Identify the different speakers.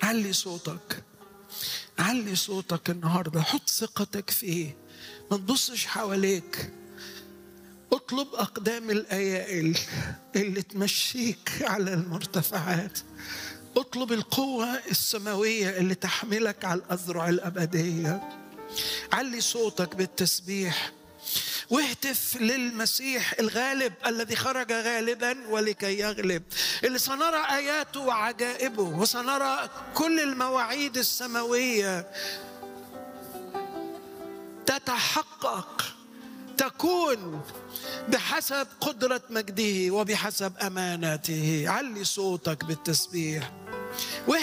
Speaker 1: علي صوتك علي صوتك النهارده حط ثقتك فيه ما تبصش حواليك اطلب اقدام الايائل اللي تمشيك على المرتفعات اطلب القوه السماويه اللي تحملك على الاذرع الابديه علي صوتك بالتسبيح واهتف للمسيح الغالب الذي خرج غالبا ولكي يغلب اللي سنرى اياته وعجائبه وسنرى كل المواعيد السماويه تتحقق تكون بحسب قدرة مجده وبحسب أمانته علي صوتك بالتسبيح